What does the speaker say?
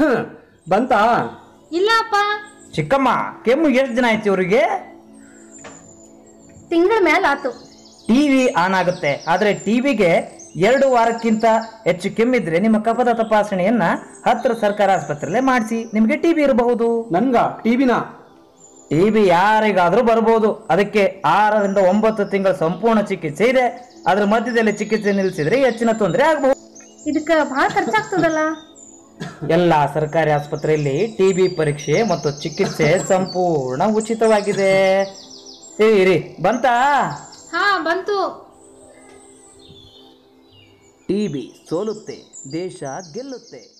ಬಂತಾ ಇಲ್ಲ ಅಪ್ಪ ಚಿಕ್ಕಮ್ಮ ಕೆಮ್ಮು ಎಷ್ಟು ದಿನ ಆಯ್ತು ಇವ್ರಿಗೆ ತಿಂಗಳ ಮೇಲೆ ಆತು ಟಿವಿ ಆನ್ ಆಗುತ್ತೆ ಆದ್ರೆ ಟಿವಿಗೆ ಎರಡು ವಾರಕ್ಕಿಂತ ಹೆಚ್ಚು ಕೆಮ್ಮಿದ್ರೆ ನಿಮ್ಮ ಕಫದ ತಪಾಸಣೆಯನ್ನ ಹತ್ರ ಸರ್ಕಾರ ಆಸ್ಪತ್ರೆಯಲ್ಲೇ ಮಾಡಿಸಿ ನಿಮಗೆ ಟಿವಿ ಇರಬಹುದು ನನ್ಗ ಟಿವಿನ ಟಿವಿ ಯಾರಿಗಾದ್ರೂ ಬರ್ಬೋದು ಅದಕ್ಕೆ ಆರರಿಂದ ಒಂಬತ್ತು ತಿಂಗಳ ಸಂಪೂರ್ಣ ಚಿಕಿತ್ಸೆ ಇದೆ ಅದ್ರ ಮಧ್ಯದಲ್ಲಿ ಚಿಕಿತ್ಸೆ ನಿಲ್ಲಿಸಿದ್ರೆ ಹೆಚ್ಚಿನ ತೊಂದರೆ ಆಗಬಹುದು ಇದಕ್ಕ ಬಹಳ ಖರ್ಚಾಗ್ತದಲ್ಲ ಎಲ್ಲಾ ಸರ್ಕಾರಿ ಆಸ್ಪತ್ರೆಯಲ್ಲಿ ಟಿಬಿ ಪರೀಕ್ಷೆ ಮತ್ತು ಚಿಕಿತ್ಸೆ ಸಂಪೂರ್ಣ ಉಚಿತವಾಗಿದೆ ಏ ಇರಿ ಬಂತಾ ಹಾ ಬಂತು ಟಿಬಿ ಸೋಲುತ್ತೆ ದೇಶ ಗೆಲ್ಲುತ್ತೆ